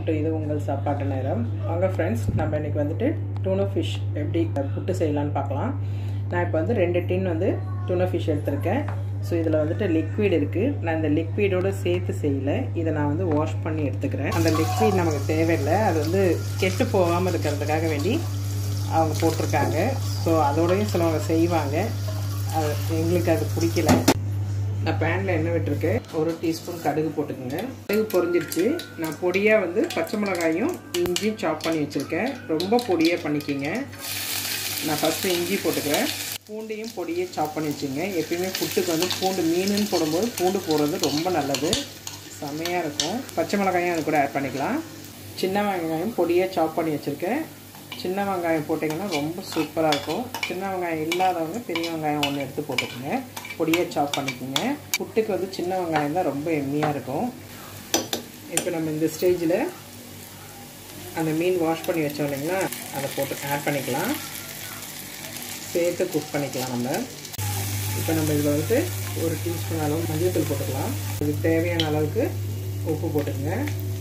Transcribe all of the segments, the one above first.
to இது உங்கள் சாப்பாட்டு நேரம் வாங்க ஃப்ரெண்ட்ஸ் நம்ம இன்றைக்கி வந்துட்டு டூனோ ஃபிஷ் எப்படி புட்டு செய்யலான்னு பார்க்கலாம் நான் இப்போ வந்து ரெண்டு டின் வந்து டூனோ ஃபிஷ் எடுத்திருக்கேன் ஸோ இதில் வந்துட்டு லிக்விட் இருக்குது நான் இந்த லிக்விடோடு சேர்த்து செய்யலை இதை நான் வந்து வாஷ் பண்ணி எடுத்துக்கிறேன் அந்த லிக்விட் நமக்கு தேவையில்லை அது வந்து கெட்டு போகாமல் இருக்கிறதுக்காக வேண்டி அவங்க போட்டிருக்காங்க ஸோ அதோடையும் சிலவங்க செய்வாங்க அது எங்களுக்கு அது பிடிக்கல நான் பேனில் எண்ணெய் விட்டுருக்கேன் ஒரு டீஸ்பூன் கடுகு போட்டுக்கோங்க கடுகு பொரிஞ்சிருச்சு நான் பொடியாக வந்து பச்சை மிளகாயும் இஞ்சியும் சாப் பண்ணி வச்சுருக்கேன் ரொம்ப பொடியாக பண்ணிக்கிங்க நான் ஃபஸ்ட்டு இஞ்சி போட்டுக்கிறேன் பூண்டையும் பொடியே சாப் பண்ணி வச்சுங்க எப்பயுமே புட்டுக்கு வந்து பூண்டு மீனுன்னு போடும்போது பூண்டு போடுறது ரொம்ப நல்லது செம்மையாக இருக்கும் பச்சை மிளகாயும் அது கூட ஆட் பண்ணிக்கலாம் சின்ன வெங்காயம் பொடியாக சாப் பண்ணி வச்சுருக்கேன் சின்ன வெங்காயம் போட்டிங்கன்னா ரொம்ப சூப்பராக இருக்கும் சின்ன வெங்காயம் இல்லாதவங்க பெரிய வெங்காயம் ஒன்று எடுத்து போட்டுக்கோங்க பொடியாக சாப் பண்ணிக்கோங்க புட்டுக்கு வந்து சின்ன வெங்காயம் தான் ரொம்ப எம்மியாக இருக்கும் இப்போ நம்ம இந்த ஸ்டேஜில் அந்த மீன் வாஷ் பண்ணி வச்சோம் இல்லைங்களா அதை போட்டு ஆட் பண்ணிக்கலாம் சேர்த்து குக் பண்ணிக்கலாம் நம்ம இப்போ நம்ம இதில் வந்துட்டு ஒரு டீஸ்பூன் அளவு மஞ்சள் தூள் போட்டுக்கலாம் இதுக்கு தேவையான அளவுக்கு உப்பு போட்டுக்கோங்க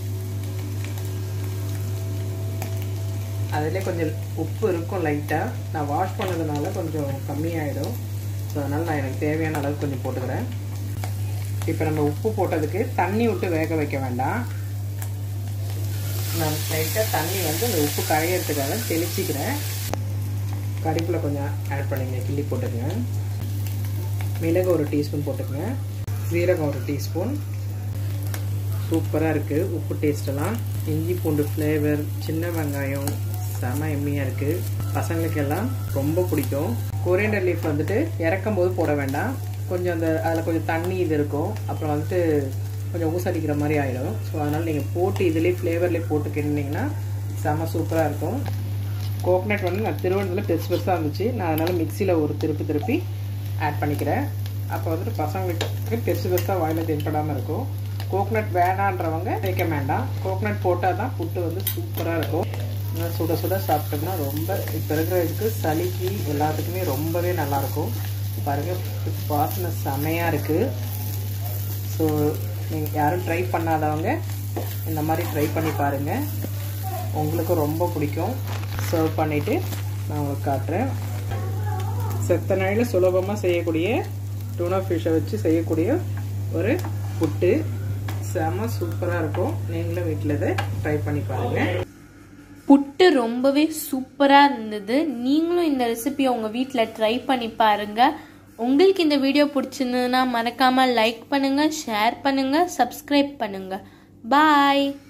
அதிலே கொஞ்சம் உப்பு இருக்கும் லைட்டாக நான் வாஷ் பண்ணதுனால கொஞ்சம் கம்மியாயிடும் ஸோ அதனால் நான் எனக்கு தேவையான அளவுக்கு கொஞ்சம் போட்டுக்கிறேன் இப்போ நம்ம உப்பு போட்டதுக்கு தண்ணி விட்டு வேக வைக்க வேண்டாம் நான் லைட்டாக தண்ணி வந்து அந்த உப்பு கரையிறதுக்காக தெளிச்சிக்கிறேன் கறிப்பில் கொஞ்சம் ஆட் பண்ணிங்க கிள்ளி போட்டுக்கங்க மிளகு ஒரு டீஸ்பூன் போட்டுக்கங்க சீரகம் ஒரு டீஸ்பூன் சூப்பராக இருக்குது உப்பு டேஸ்ட்டெல்லாம் இஞ்சி பூண்டு ஃப்ளேவர் சின்ன வெங்காயம் செம எம்மியாக இருக்குது பசங்களுக்கெல்லாம் ரொம்ப பிடிக்கும் கொரியண்டர் லீஃப் வந்துட்டு இறக்கும் போது போட வேண்டாம் கொஞ்சம் அந்த அதில் கொஞ்சம் தண்ணி இது இருக்கும் அப்புறம் வந்துட்டு கொஞ்சம் ஊசடிக்கிற மாதிரி ஆகிடும் ஸோ அதனால் நீங்கள் போட்டு இதுலேயே ஃப்ளேவர்லேயே போட்டு கிண்டிங்கன்னா செம சூப்பராக இருக்கும் கோகனட் வந்து நான் திருவண்ணத்தில் பெருசு பெருசாக இருந்துச்சு நான் அதனால் மிக்சியில் ஒரு திருப்பி திருப்பி ஆட் பண்ணிக்கிறேன் அப்போ வந்துட்டு பசங்களுக்கு பெருசு பெருசாக வாயில் தென்படாமல் இருக்கும் கோகனட் வேணான்றவங்க சேர்க்க வேண்டாம் கோகனட் போட்டால் தான் புட்டு வந்து சூப்பராக இருக்கும் சுட சுட சாப்பிட்டோம்னா ரொம்ப இப்போ இருக்கிற இதுக்கு சளிக்கு எல்லாத்துக்குமே ரொம்பவே நல்லாயிருக்கும் பாருங்கள் வாசனை செமையாக இருக்குது ஸோ நீங்கள் யாரும் ட்ரை பண்ணாதவங்க இந்த மாதிரி ட்ரை பண்ணி பாருங்கள் உங்களுக்கு ரொம்ப பிடிக்கும் சர்வ் பண்ணிவிட்டு நான் உங்களுக்கு காட்டுறேன் செத்த நாளில் சுலபமாக செய்யக்கூடிய டூனா ஃபிஷ்ஷை வச்சு செய்யக்கூடிய ஒரு புட்டு செம சூப்பராக இருக்கும் நீங்களும் வீட்டில் இதை ட்ரை பண்ணி பாருங்கள் புட்டு ரொம்பவே சூப்பராக இருந்தது நீங்களும் இந்த ரெசிபியை உங்கள் வீட்டில் ட்ரை பண்ணி பாருங்கள் உங்களுக்கு இந்த வீடியோ பிடிச்சிருந்ததுன்னா மறக்காமல் லைக் பண்ணுங்கள் ஷேர் பண்ணுங்கள் சப்ஸ்கிரைப் பண்ணுங்கள் பாய்